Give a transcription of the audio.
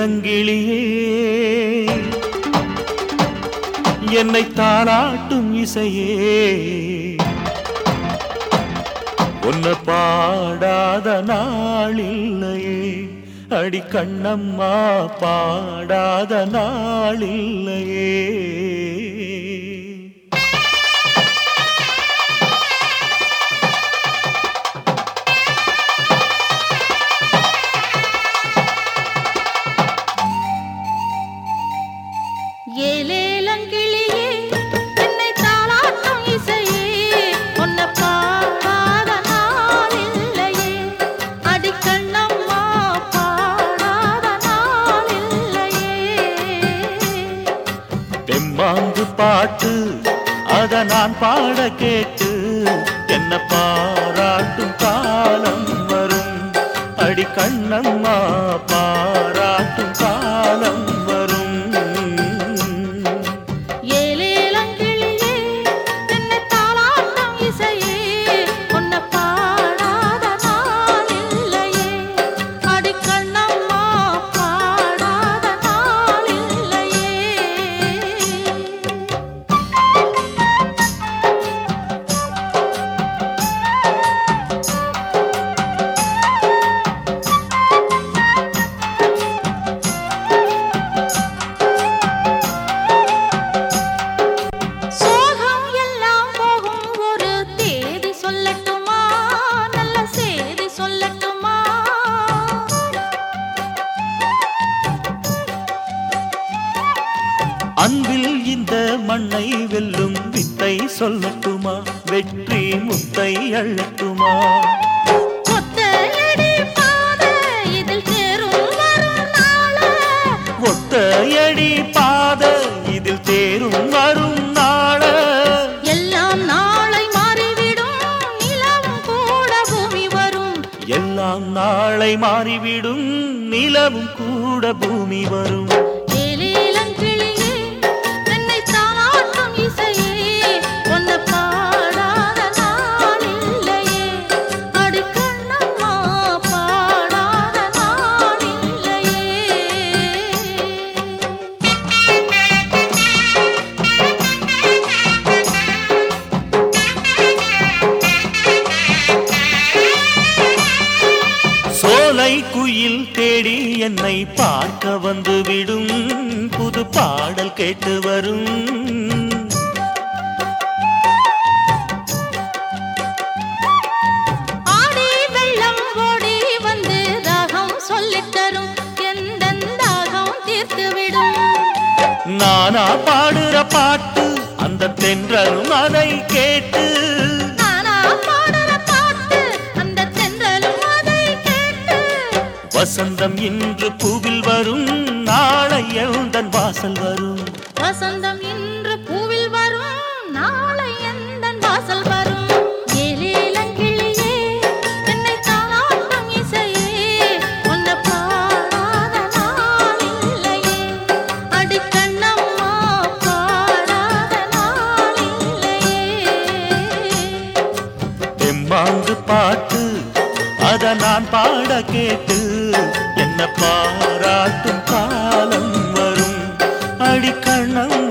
இளங்கிளியே என்னை தாளாட்டும் இசையே உன்னை பாடாத நாளில்லையே அடி கண்ணம்மா பாடாத நாளில்லையே ஏலேலங்கிளியே என்னை தாளாட்டும் இசையே உன்னை பாடாத நாள் இல்லையே அடிக்கண்ணம்மா பாடாத நாள் இல்லையே தெம்மாங்கு பாட்டு அத நான் பாட கேட்டு என்ன பாராட்டும் காலம் வரும் அடி கண்ணம்மா பாராட்டும் காலம் வரும் ஏலேலங்கிளியே என்னை தாளாட்டும் இசையே உன்னை பாடாத நாள் இல்லையே அடிக்கண்ணம்மா பாடாத நாள் இல்லையே சோகம் எல்லாம் போகும் ஒரு தேதி சொல்லட்டுமா நல்ல செய்தி சொல்லட்டுமா அன்பில் இந்த மண்ணை வெல்லும் வித்தை சொல்லட்டுமா வெற்றி முத்தை அள்ளட்டுமா கொத்தையடி பாதை இதில் தேரும் வரும் நாள ஒத்தையடி பாத இதில் தேரும் வரும் நாள எல்லாம் நாளை மாறிவிடும் நிலவும் கூட பூமி வரும் எல்லாம் நாளை மாறிவிடும் நிலவும் கூட பூமி வரும் ஏலேலங்கிளியே என்னை தாளாட்டும் இசையே உன்னை பாடாத நாள் இல்லையே அடிக்கண்ணம்மா பாடாத நாள் இல்லையே சோலை குயில் தேடி என்னை பார்க்க வந்து விடும் புது பாடல் கேட்டு வரும் ஆடி வெள்ளம் ஓடி வந்து ராகம் சொல்லித் தரும் எந்த தாகம் தீர்த்துவிடும் நானா பாடுற பாட்டு அந்த தென்றலும் அதை கேட்டு நானா பாடுற பாட்டு அந்த தென்றலும் அதை கேட்டு வசந்தம் இன்று பூவில் வரும் நாளை எழுந்தன் வாசல் வரும் வசந்தம் இன்று பூவில் வரும் நாளை எந்தன் வாசல் வரும் ஏலேலங்கிளியே என்னை தாளாட்டும் இசையே உன்னை பாடாத நாள் இல்லையே அடிக்கண்ணம்மா பாடாத நாள் இல்லையே எம்மாங்கு பாட்டு அத நான் பாட கேட்டு என்ன பாராட்டும் காலம் வரும் அடிக்கண்ணம்